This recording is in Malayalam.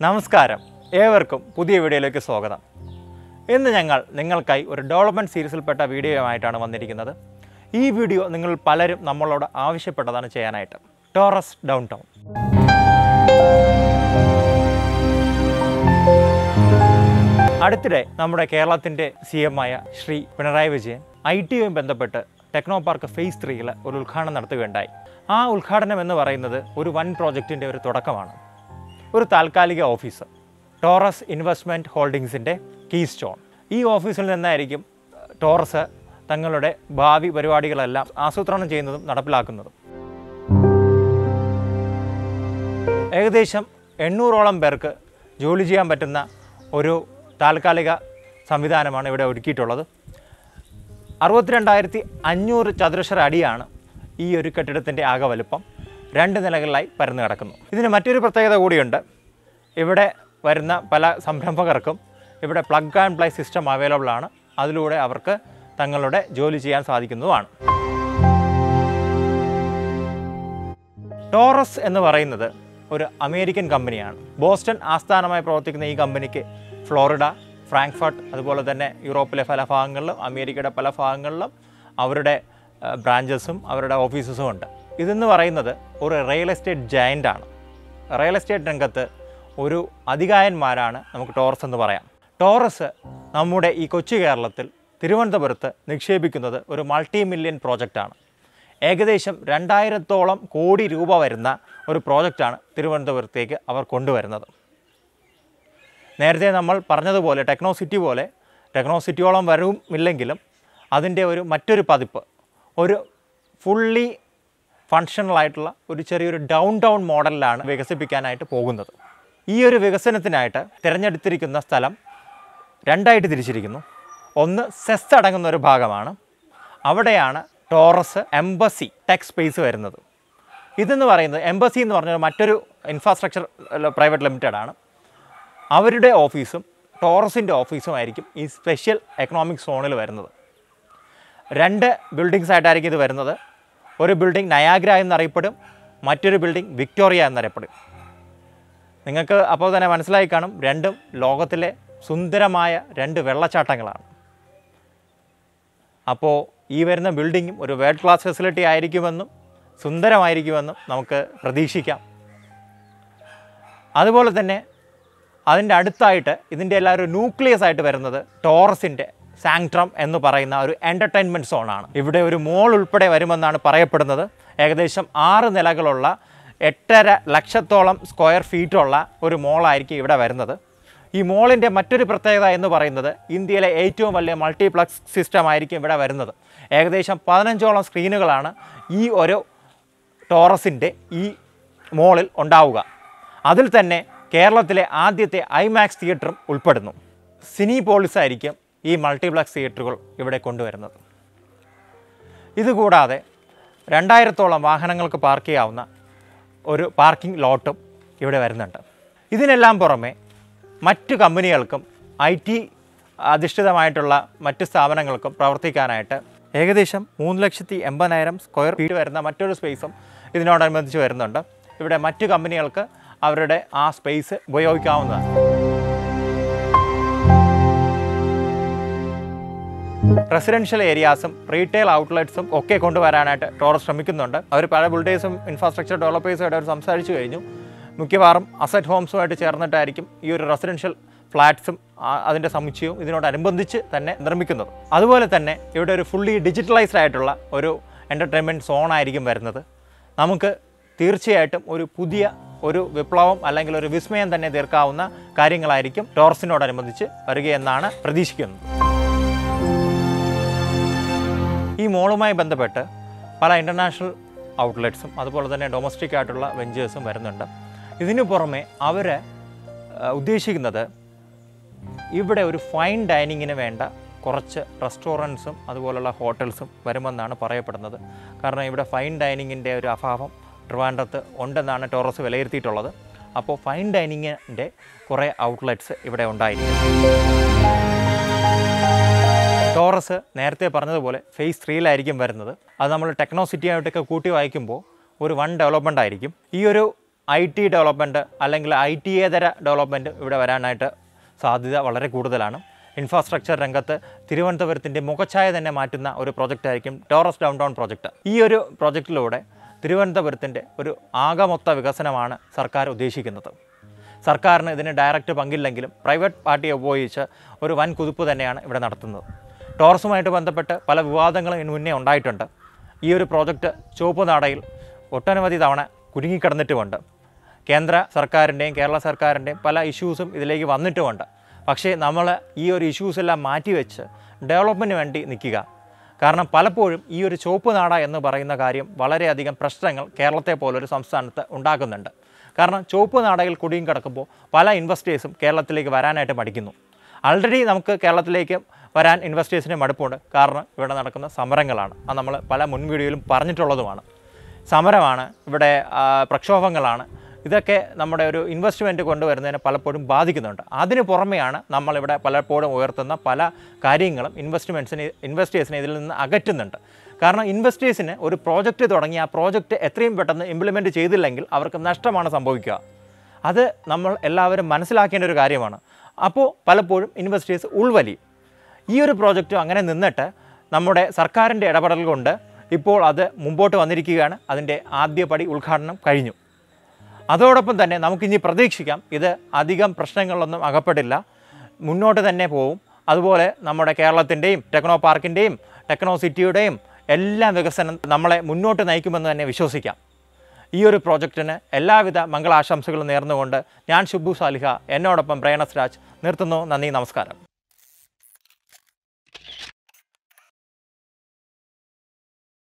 നമസ്കാരം ഏവർക്കും പുതിയ വീഡിയോയിലേക്ക് സ്വാഗതം ഇന്ന് ഞങ്ങൾ നിങ്ങൾക്കായി ഒരു ഡെവലപ്മെൻറ്റ് സീരീസിൽപ്പെട്ട വീഡിയോയുമായിട്ടാണ് വന്നിരിക്കുന്നത് ഈ വീഡിയോ നിങ്ങൾ പലരും നമ്മളോട് ആവശ്യപ്പെട്ടതാണ് ചെയ്യാനായിട്ട് ടോറസ് ഡൗൺ ടൗൺ അടുത്തിടെ നമ്മുടെ കേരളത്തിൻ്റെ സി എം ആയ ശ്രീ പിണറായി വിജയൻ ഐ ടിയുമായി ബന്ധപ്പെട്ട് ടെക്നോ പാർക്ക് ഫേസ് ത്രീയിൽ ഒരു ഉദ്ഘാടനം നടത്തുകയുണ്ടായി ആ ഉദ്ഘാടനം എന്ന് പറയുന്നത് ഒരു വൻ പ്രോജക്റ്റിൻ്റെ ഒരു തുടക്കമാണ് ഒരു താൽക്കാലിക ഓഫീസ് ടോറസ് ഇൻവെസ്റ്റ്മെൻറ്റ് ഹോൾഡിങ്സിൻ്റെ കീ സ്റ്റോൺ ഈ ഓഫീസിൽ നിന്നായിരിക്കും ടോറസ് തങ്ങളുടെ ഭാവി പരിപാടികളെല്ലാം ആസൂത്രണം ചെയ്യുന്നതും നടപ്പിലാക്കുന്നതും ഏകദേശം എണ്ണൂറോളം പേർക്ക് ജോലി ചെയ്യാൻ പറ്റുന്ന ഒരു താൽക്കാലിക സംവിധാനമാണ് ഇവിടെ ഒരുക്കിയിട്ടുള്ളത് അറുപത്തിരണ്ടായിരത്തി അഞ്ഞൂറ് ചതുരശ്ര അടിയാണ് ഈ ഒരു കെട്ടിടത്തിൻ്റെ ആകെ വലുപ്പം രണ്ട് നിലകളിലായി പരന്നു കിടക്കുന്നു ഇതിന് മറ്റൊരു പ്രത്യേകത കൂടിയുണ്ട് ഇവിടെ വരുന്ന പല സംരംഭകർക്കും ഇവിടെ plug and play system available ആണ് അതിലൂടെ അവർക്ക് തങ്ങളുടെ ജോലി ചെയ്യാൻ സാധിക്കുന്നതുമാണ് ടോറസ് എന്ന് പറയുന്നത് ഒരു അമേരിക്കൻ കമ്പനിയാണ് ബോസ്റ്റൺ ആസ്ഥാനമായി പ്രവർത്തിക്കുന്ന ഈ കമ്പനിക്ക് ഫ്ലോറിഡ ഫ്രാങ്ക്ഫർട്ട് അതുപോലെ തന്നെ യൂറോപ്പിലെ പല ഭാഗങ്ങളിലും അമേരിക്കയുടെ പല ഭാഗങ്ങളിലും അവരുടെ ബ്രാഞ്ചസും അവരുടെ ഓഫീസസും ഉണ്ട് ഇതെന്ന് പറയുന്നത് ഒരു റിയൽ എസ്റ്റേറ്റ് ജയൻ്റാണ് റിയൽ എസ്റ്റേറ്റ് രംഗത്ത് ഒരു അധികായന്മാരാണ് നമുക്ക് ടോറസ് എന്ന് പറയാം ടോറസ് നമ്മുടെ ഈ കൊച്ചു കേരളത്തിൽ തിരുവനന്തപുരത്ത് നിക്ഷേപിക്കുന്നത് ഒരു മൾട്ടി മില്യൺ പ്രോജക്റ്റാണ് ഏകദേശം രണ്ടായിരത്തോളം കോടി രൂപ വരുന്ന ഒരു പ്രോജക്റ്റാണ് തിരുവനന്തപുരത്തേക്ക് അവർ കൊണ്ടുവരുന്നത് നേരത്തെ നമ്മൾ പറഞ്ഞതുപോലെ ടെക്നോ സിറ്റി പോലെ ടെക്നോ സിറ്റിയോളം വരുമില്ലെങ്കിലും അതിൻ്റെ ഒരു മറ്റൊരു പതിപ്പ് ഒരു ഫുള്ളി ഫങ്ഷണലായിട്ടുള്ള ഒരു ചെറിയൊരു ഡൗൺ ടൗൺ മോഡലിലാണ് വികസിപ്പിക്കാനായിട്ട് പോകുന്നത് ഈ ഒരു വികസനത്തിനായിട്ട് തിരഞ്ഞെടുത്തിരിക്കുന്ന സ്ഥലം രണ്ടായിട്ട് തിരിച്ചിരിക്കുന്നു ഒന്ന് സെസ് അടങ്ങുന്ന ഒരു ഭാഗമാണ് അവിടെയാണ് ടോറസ് എംബസി ടെക് സ്പേസ് വരുന്നത് ഇതെന്ന് പറയുന്നത് എംബസി എന്ന് പറഞ്ഞാൽ മറ്റൊരു ഇൻഫ്രാസ്ട്രക്ചർ പ്രൈവറ്റ് ലിമിറ്റഡ് ആണ് അവരുടെ ഓഫീസും ടോറസിൻ്റെ ഓഫീസും ആയിരിക്കും ഈ സ്പെഷ്യൽ എക്കണോമിക് സോണിൽ വരുന്നത് രണ്ട് ബിൽഡിങ്സ് ആയിട്ടായിരിക്കും ഇത് വരുന്നത് ഒരു ബിൽഡിംഗ് നയാഗ്ര എന്നറിയപ്പെടും മറ്റൊരു ബിൽഡിംഗ് വിക്ടോറിയ എന്നറിയപ്പെടും നിങ്ങൾക്ക് അപ്പോൾ തന്നെ മനസ്സിലായി കാണും രണ്ടും ലോകത്തിലെ സുന്ദരമായ രണ്ട് വെള്ളച്ചാട്ടങ്ങളാണ് അപ്പോൾ ഈ വരുന്ന ബിൽഡിങ്ങും ഒരു വേൾഡ് ക്ലാസ് ഫെസിലിറ്റി ആയിരിക്കുമെന്നും സുന്ദരമായിരിക്കുമെന്നും നമുക്ക് പ്രതീക്ഷിക്കാം അതുപോലെ തന്നെ അതിൻ്റെ അടുത്തായിട്ട് ഇതിൻ്റെ എല്ലാം ഒരു ന്യൂക്ലിയസ് ആയിട്ട് വരുന്നത് ടോറസിൻ്റെ സാങ്ട്രം എന്ന് പറയുന്ന ഒരു എൻ്റർടൈൻമെൻറ്റ് സോണാണ് ഇവിടെ ഒരു മോൾ ഉൾപ്പെടെ വരുമെന്നാണ് പറയപ്പെടുന്നത് ഏകദേശം ആറ് നിലകളുള്ള എട്ടര ലക്ഷത്തോളം സ്ക്വയർ ഫീറ്റുള്ള ഒരു മോളായിരിക്കും ഇവിടെ വരുന്നത് ഈ മോളിൻ്റെ മറ്റൊരു പ്രത്യേകത എന്ന് പറയുന്നത് ഇന്ത്യയിലെ ഏറ്റവും വലിയ മൾട്ടിപ്ലക്സ് സിസ്റ്റം ആയിരിക്കും ഇവിടെ വരുന്നത് ഏകദേശം പതിനഞ്ചോളം സ്ക്രീനുകളാണ് ഈ ഒരു ടോറസിൻ്റെ ഈ മോളിൽ ഉണ്ടാവുക അതിൽ തന്നെ കേരളത്തിലെ ആദ്യത്തെ ഐമാക്സ് തിയേറ്ററും ഉൾപ്പെടുന്നു സിനി പോളിസ് ആയിരിക്കും ഈ മൾട്ടിപ്ലക്സ് തിയേറ്ററുകൾ ഇവിടെ കൊണ്ടുവരുന്നത് ഇതുകൂടാതെ രണ്ടായിരത്തോളം വാഹനങ്ങൾക്ക് പാർക്ക് ചെയ്യാവുന്ന ഒരു പാർക്കിംഗ് ലോട്ടും ഇവിടെ വരുന്നുണ്ട് ഇതിനെല്ലാം പുറമെ മറ്റു കമ്പനികൾക്കും ഐ ടി അധിഷ്ഠിതമായിട്ടുള്ള മറ്റ് സ്ഥാപനങ്ങൾക്കും പ്രവർത്തിക്കാനായിട്ട് ഏകദേശം മൂന്ന് ലക്ഷത്തി എൺപതിനായിരം സ്ക്വയർ ഫീറ്റ് വരുന്ന മറ്റൊരു സ്പേസും ഇതിനോടനുബന്ധിച്ച് വരുന്നുണ്ട് ഇവിടെ മറ്റു കമ്പനികൾക്ക് അവരുടെ ആ സ്പേസ് ഉപയോഗിക്കാവുന്നതാണ് റെസിഡൻഷ്യൽ ഏരിയാസും റീറ്റെയിൽ ഔട്ട്ലെറ്റ്സും ഒക്കെ കൊണ്ടുവരാനായിട്ട് ടോറസ് ശ്രമിക്കുന്നുണ്ട് അവർ പല ബിൽഡേഴ്സും ഇൻഫ്രാസ്ട്രക്ചർ ഡെവലപ്പേഴ്സുമായിട്ട് അവർ സംസാരിച്ചു കഴിഞ്ഞു മിക്കവാറും അസറ്റ് ഹോംസുമായിട്ട് ചേർന്നിട്ടായിരിക്കും ഈ ഒരു റെസിഡൻഷ്യൽ ഫ്ലാറ്റ്സും അതിൻ്റെ സമുച്ചയവും ഇതിനോടനുബന്ധിച്ച് തന്നെ നിർമ്മിക്കുന്നത് അതുപോലെ തന്നെ ഇവിടെ ഒരു ഫുള്ളി ഡിജിറ്റലൈസ്ഡ് ആയിട്ടുള്ള ഒരു എൻ്റർടൈൻമെൻറ്റ് സോണായിരിക്കും വരുന്നത് നമുക്ക് തീർച്ചയായിട്ടും ഒരു പുതിയ ഒരു വിപ്ലവം അല്ലെങ്കിൽ ഒരു വിസ്മയം തന്നെ തീർക്കാവുന്ന കാര്യങ്ങളായിരിക്കും ടോറസിനോടനുബന്ധിച്ച് വരികയെന്നാണ് പ്രതീക്ഷിക്കുന്നത് ഈ മോളുമായി ബന്ധപ്പെട്ട് പല ഇൻ്റർനാഷണൽ ഔട്ട്ലെറ്റ്സും അതുപോലെ തന്നെ ഡൊമസ്റ്റിക് ആയിട്ടുള്ള വെഞ്ചേഴ്സും വരുന്നുണ്ട് ഇതിനു പുറമെ അവർ ഉദ്ദേശിക്കുന്നത് ഇവിടെ ഒരു ഫൈൻ ഡൈനിങ്ങിന് വേണ്ട കുറച്ച് റെസ്റ്റോറൻറ്റ്സും അതുപോലുള്ള ഹോട്ടൽസും വരുമെന്നാണ് പറയപ്പെടുന്നത് കാരണം ഇവിടെ ഫൈൻ ഡൈനിങ്ങിൻ്റെ ഒരു അഭാവം ട്രിവാൻഡ്രത്ത് ഉണ്ടെന്നാണ് ടോറസ് വിലയിരുത്തിയിട്ടുള്ളത് അപ്പോൾ ഫൈൻ ഡൈനിങ്ങിൻ്റെ കുറേ ഔട്ട്ലെറ്റ്സ് ഇവിടെ ഉണ്ടായിരിക്കും ടോറസ് നേരത്തെ പറഞ്ഞതുപോലെ ഫേസ് ത്രീയിലായിരിക്കും വരുന്നത് അത് നമ്മൾ ടെക്നോ സിറ്റിയായിട്ടൊക്കെ കൂട്ടി വായിക്കുമ്പോൾ ഒരു വൺ ഡെവലപ്മെൻ്റ് ആയിരിക്കും ഈ ഒരു ഐ ടി ഡെവലപ്മെൻറ്റ് അല്ലെങ്കിൽ ഐ ടി ഏതര ഡെവലപ്മെൻറ്റ് ഇവിടെ വരാനായിട്ട് സാധ്യത വളരെ കൂടുതലാണ് ഇൻഫ്രാസ്ട്രക്ചർ രംഗത്ത് തിരുവനന്തപുരത്തിൻ്റെ മുഖച്ഛായ തന്നെ മാറ്റുന്ന ഒരു പ്രൊജക്റ്റായിരിക്കും ടോറസ് ഡൗൺ ടൗൺ പ്രൊജക്റ്റ് ഈ ഒരു പ്രൊജക്റ്റിലൂടെ തിരുവനന്തപുരത്തിൻ്റെ ഒരു ആകമൊത്ത വികസനമാണ് സർക്കാർ ഉദ്ദേശിക്കുന്നത് സർക്കാരിന് ഇതിന് ഡയറക്റ്റ് പങ്കില്ലെങ്കിലും പ്രൈവറ്റ് പാർട്ടിയെ ഉപയോഗിച്ച് ഒരു വൻ കുതിപ്പ് തന്നെയാണ് ഇവിടെ നടത്തുന്നത് ടോറസുമായിട്ട് ബന്ധപ്പെട്ട് പല വിവാദങ്ങളും ഇതിനു മുന്നേ ഉണ്ടായിട്ടുണ്ട് ഈ ഒരു പ്രോജക്റ്റ് ചുവപ്പ് നാടയിൽ ഒട്ടനവധി തവണ കുരുങ്ങിക്കിടന്നിട്ടുമുണ്ട് കേന്ദ്ര സർക്കാരിൻ്റെയും കേരള സർക്കാരിൻ്റെയും പല ഇഷ്യൂസും ഇതിലേക്ക് വന്നിട്ടുമുണ്ട് പക്ഷേ നമ്മൾ ഈ ഒരു ഇഷ്യൂസ് എല്ലാം മാറ്റിവെച്ച് ഡെവലപ്മെൻറ്റിന് വേണ്ടി നിൽക്കുക കാരണം പലപ്പോഴും ഈ ഒരു ചുവപ്പ് നാട എന്ന് പറയുന്ന കാര്യം വളരെയധികം പ്രശ്നങ്ങൾ കേരളത്തെ പോലൊരു സംസ്ഥാനത്ത് ഉണ്ടാക്കുന്നുണ്ട് കാരണം ചുവപ്പ് നാടയിൽ കുടിയും കിടക്കുമ്പോൾ പല ഇൻവെസ്റ്റേഴ്സും കേരളത്തിലേക്ക് വരാനായിട്ട് മടിക്കുന്നു ആൾറെഡി നമുക്ക് കേരളത്തിലേക്ക് വരാൻ ഇൻവെസ്റ്റേഴ്സിന് മടുപ്പുണ്ട് കാരണം ഇവിടെ നടക്കുന്ന സമരങ്ങളാണ് അത് നമ്മൾ പല മുൻ വീഡിയോയിലും പറഞ്ഞിട്ടുള്ളതുമാണ് സമരമാണ് ഇവിടെ ആ, പ്രക്ഷോഭങ്ങളാണ് ഇതൊക്കെ നമ്മുടെ ഒരു ഇൻവെസ്റ്റ്മെൻറ്റ് കൊണ്ടുവരുന്നതിനെ പലപ്പോഴും ബാധിക്കുന്നുണ്ട് അതിന് പുറമെയാണ് നമ്മളിവിടെ പലപ്പോഴും ഉയർത്തുന്ന പല കാര്യങ്ങളും ഇൻവെസ്റ്റ്മെൻറ്റ്സിനെ ഇൻവെസ്റ്റേഴ്സിനെ ഇതിൽ നിന്ന് അകറ്റുന്നുണ്ട് കാരണം ഇൻവെസ്റ്റേഴ്സിന് ഒരു പ്രോജക്റ്റ് തുടങ്ങി ആ പ്രോജക്റ്റ് എത്രയും പെട്ടെന്ന് ഇംപ്ലിമെൻറ്റ് ചെയ്തില്ലെങ്കിൽ അവർക്ക് നഷ്ടമാണ് സംഭവിക്കുക അത് നമ്മൾ എല്ലാവരും മനസ്സിലാക്കേണ്ട ഒരു കാര്യമാണ് അപ്പോൾ പലപ്പോഴും ഇൻവെസ്റ്റേഴ്സ് ഉൾവലിയും ഈ ഒരു പ്രോജക്റ്റും അങ്ങനെ നിന്നിട്ട് നമ്മുടെ സർക്കാരിൻ്റെ ഇടപെടൽ കൊണ്ട് ഇപ്പോൾ അത് മുമ്പോട്ട് വന്നിരിക്കുകയാണ് അതിൻ്റെ ആദ്യപടി ഉദ്ഘാടനം കഴിഞ്ഞു അതോടൊപ്പം തന്നെ നമുക്കിനി പ്രതീക്ഷിക്കാം ഇത് അധികം പ്രശ്നങ്ങളിലൊന്നും അകപ്പെടില്ല മുന്നോട്ട് തന്നെ പോവും അതുപോലെ നമ്മുടെ കേരളത്തിൻ്റെയും ടെക്നോ പാർക്കിൻ്റെയും ടെക്നോ സിറ്റിയുടെയും എല്ലാം വികസനം നമ്മളെ മുന്നോട്ട് നയിക്കുമെന്ന് തന്നെ വിശ്വസിക്കാം ഈ ഒരു പ്രോജക്റ്റിന് എല്ലാവിധ മംഗളാശംസകളും നേർന്നുകൊണ്ട് ഞാൻ ഷുബു സാലിഹ എന്നോടൊപ്പം പ്രേണസ് രാജ് നിർത്തുന്നു നന്ദി നമസ്കാരം